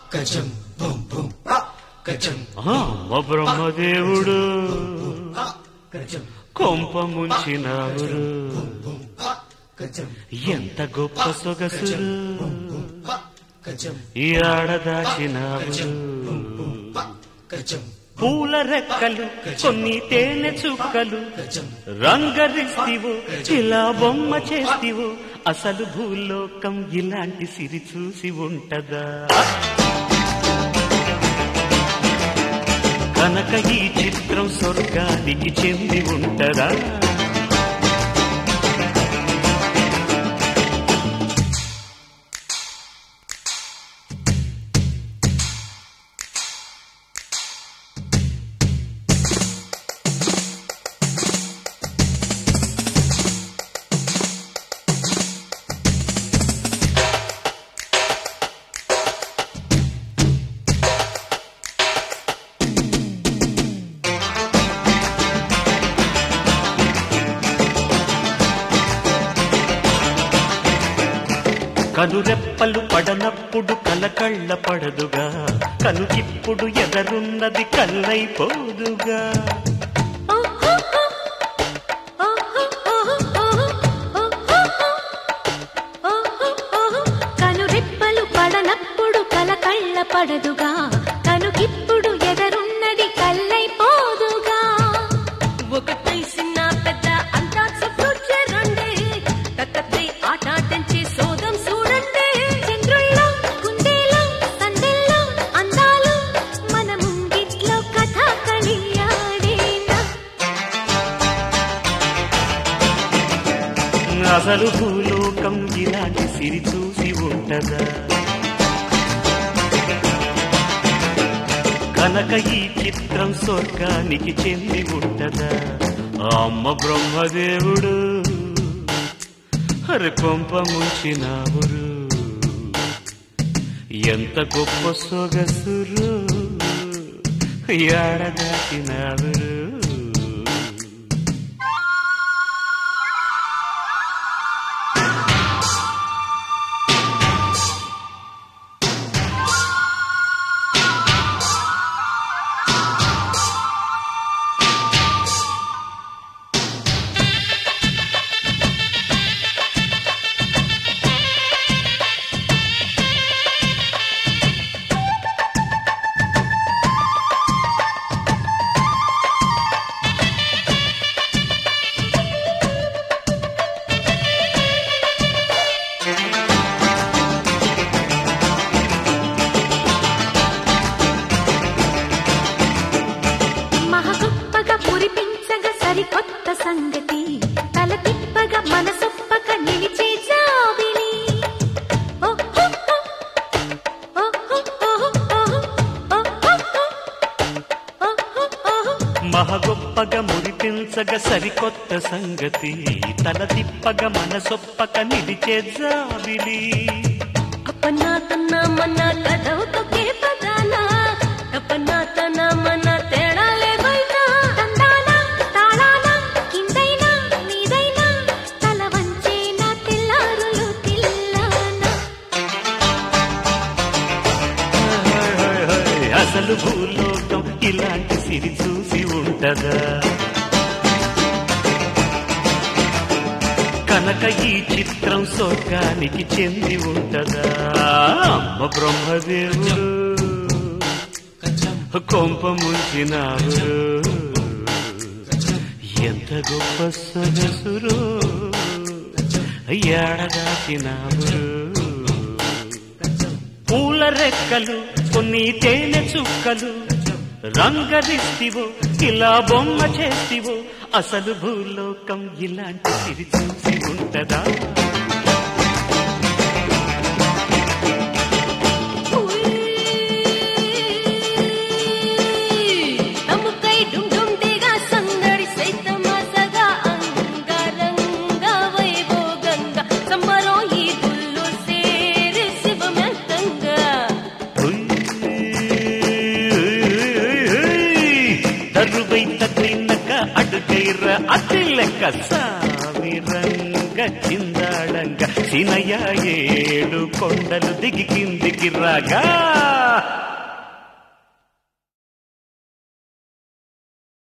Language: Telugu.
గజం బుం బుం గజం అమ్మ బ్రహ్మదేవుడు గజం కొంప ముంచినావురు గజం ఎంత గొప్ప సొగసురు గజం ఈ ఆడదాచినావురు గజం పూల రెక్కలు కొన్ని తేనె చుక్కలు గజం రంగరిస్తివో ఇలా బొమ్మ చేస్తివో అసలు భూలోకం ఇలాంటి సిరి చూసి ఉంటదా కనుక ఈ చిత్రం స్వర్గానికి చెంది ఉంటదా కనురెప్పలు పడనప్పుడు కలకళ్ళ పడదుగా కనుకిప్పుడు ఎదరున్నది కల్లైపోదుగా కనురెప్పలు పడనప్పుడు కలకళ్ళ పడదుగా కనుకిప్పుడు ఎదరున్నది కల్లైపోదుగా ఒకటై చిన్న పెద్ద అంతా చుట్టూ రండి తక్కతై ఆటాటించి సోదం చూడండి చంద్రుల్లో కుందేలో సందెల్లో అందాలు మన ముంగిట్లో కథ కలియాడేనా అసలు భూలోకం ఇలాంటి సిరి చూసి ఉంటదా కనుక ఈ చిత్రం స్వర్గానికి చెంది ఉంటదా ఆ అమ్మ బ్రహ్మదేవుడు అరే కొంప ముంచినావురు ఎంత గొప్ప సొగసురు ఏడదాటినావురు మహగొప్పగా పురిపించగా సరికొత్త సంగతి తల తిప్పగా మనసొప్పక నిలిచే జాబిలి ఓ, ఓ, ఓ. ఓ, ఓ, ఓ, ఓ, ఓ, ఓ, ఓ, ఓ, ఓ. మహగొప్పగా మురిపించగ సరికొత్త సంగతి తల తిప్పగ మనసొప్పక నిలిచే జాబిలి అప్పన్నా తన్నా మన్న కథవుతొకే పదానా తప్పన్నా తన మన తేడాలే బయట తందానా తాళానా కిందైనా నీదైనా తల వంచేనా తెల్లారులు తిల్లానా అసలు భూలోకం ఇలాంటి సిరి చూసి ఉంటదా కనుక ఈ చిత్రం స్వర్గానికి చెంది ఉంటదా అమ్మ బ్రహ్మదేవుడు గజం కొంప ముంచినావురు ఎంత గొప్ప సొగసురు ఏడదాచినావురు పూల రెక్కలు కొన్ని తేనె చుక్కలు రంగరిస్తివో ఇలా బొమ్మ చేస్తివో అసలు భూలోకం ఇలాంటి సిరి చూసి ఉంటదా తముకై డుమ్ డుమ్ దిగా సందడి సైతమాసగా అంగరంగ వైభోగంగా సంబరం ఈ గుళ్ళు సేరి శివమెంతంగా దరువై తగినక అడుగైర అతి లెక్క సామి రంగ చిందాళంగా చిందాళంగా సినయ్య ఏడు కొండలు దిగి కిందికి రాగా